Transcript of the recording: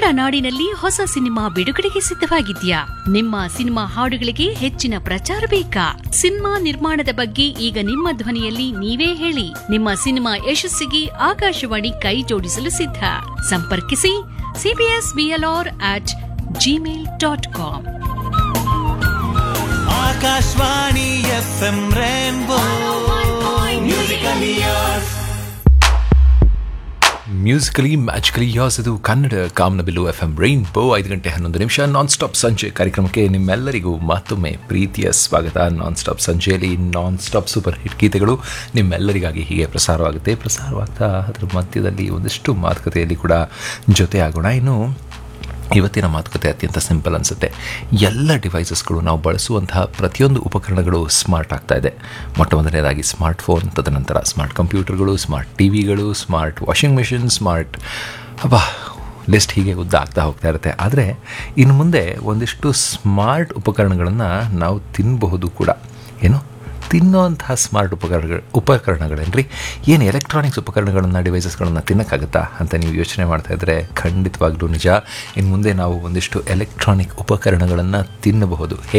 ನಾಡಿನಲ್ಲಿ ಹೊಸ ಸಿನಿಮಾ ಬಿಡುಗಡೆಗೆ ಸಿದ್ಧವಾಗಿದ್ಯಾ ನಿಮ್ಮ ಸಿನಿಮಾ ಹಾಡುಗಳಿಗೆ ಹೆಚ್ಚಿನ ಪ್ರಚಾರ ಬೇಕಾ ಸಿನಿಮಾ ನಿರ್ಮಾಣದ ಬಗ್ಗೆ ಈಗ ನಿಮ್ಮ ಧ್ವನಿಯಲ್ಲಿ ನೀವೇ ಹೇಳಿ ನಿಮ್ಮ ಸಿನಿಮಾ ಯಶಸ್ಸಿಗೆ ಆಕಾಶವಾಣಿ ಕೈ ಜೋಡಿಸಲು ಸಿದ್ಧ ಸಂಪರ್ಕಿಸಿ CBS BLR at Gmail dot com Akashvani F M rainbow musically yours musically magically yours ಇದು ಕನ್ನಡ ಕಾಮನಬಿಲ್ಲು ಎಫ್ ಎಂ ರೈನ್ಬೋ ಐದು ಗಂಟೆ ಹನ್ನೊಂದು ನಿಮಿಷ ನಾನ್ ಸ್ಟಾಪ್ ಸಂಜೆ ಕಾರ್ಯಕ್ರಮಕ್ಕೆ ನಿಮ್ಮೆಲ್ಲರಿಗೂ ಮತ್ತೊಮ್ಮೆ ಪ್ರೀತಿಯ ಸ್ವಾಗತ ನಾನ್ ಸ್ಟಾಪ್ ಸಂಜೆಯಲ್ಲಿ ನಾನ್ ಸ್ಟಾಪ್ ಸೂಪರ್ ಹಿಟ್ ಗೀತೆಗಳು ನಿಮ್ಮೆಲ್ಲರಿಗಾಗಿ ಹೀಗೆ ಪ್ರಸಾರವಾಗುತ್ತೆ ಪ್ರಸಾರವಾಗ್ತಾ ಅದರ ಮಧ್ಯದಲ್ಲಿ ಒಂದಿಷ್ಟು ಮಾತುಕತೆಯಲ್ಲಿ ಕೂಡ ಜೊತೆ ಆಗೋಣ ಇನ್ನು ಇವತ್ತಿನ ಮಾತುಕತೆ ಅತ್ಯಂತ ಸಿಂಪಲ್ ಅನಿಸುತ್ತೆ ಎಲ್ಲ ಡಿವೈಸಸ್ಗಳು ನಾವು ಬಳಸುವಂತಹ ಪ್ರತಿಯೊಂದು ಉಪಕರಣಗಳು ಸ್ಮಾರ್ಟ್ ಆಗ್ತಾ ಇದೆ ಮೊಟ್ಟ ಮೊದಲನೇದಾಗಿ ಸ್ಮಾರ್ಟ್ ಫೋನ್ ತದನಂತರ ಸ್ಮಾರ್ಟ್ ಕಂಪ್ಯೂಟರ್ಗಳು ಸ್ಮಾರ್ಟ್ ಟಿ ವಿಗಳು ಸ್ಮಾರ್ಟ್ ವಾಷಿಂಗ್ ಮಿಷಿನ್ ಸ್ಮಾರ್ಟ್ ಅಬ್ಬಾ ಲಿಸ್ಟ್ ಹೀಗೆ ಉದ್ದ ಆಗ್ತಾ ಹೋಗ್ತಾ ಇರುತ್ತೆ ಆದರೆ ಇನ್ನು ಮುಂದೆ ಒಂದಿಷ್ಟು ಸ್ಮಾರ್ಟ್ ಉಪಕರಣಗಳನ್ನು ನಾವು ತಿನ್ನಬಹುದು ಕೂಡ ಏನು ತಿನ್ನೋಂತಹ ಸ್ಮಾರ್ಟ್ ಉಪಕರಣಗಳು ಉಪಕರಣಗಳೇನ್ರಿ ಏನು ಎಲೆಕ್ಟ್ರಾನಿಕ್ಸ್ ಉಪಕರಣಗಳನ್ನು ಡಿವೈಸಸ್ಗಳನ್ನು ತಿನ್ನೋಕ್ಕಾಗತ್ತಾ ಅಂತ ನೀವು ಯೋಚನೆ ಮಾಡ್ತಾ ಇದ್ದರೆ ಖಂಡಿತವಾಗ್ಲೂ ನಿಜ ಇನ್ನು ಮುಂದೆ ನಾವು ಒಂದಿಷ್ಟು ಎಲೆಕ್ಟ್ರಾನಿಕ್ ಉಪಕರಣಗಳನ್ನು ತಿನ್ನಬಹುದು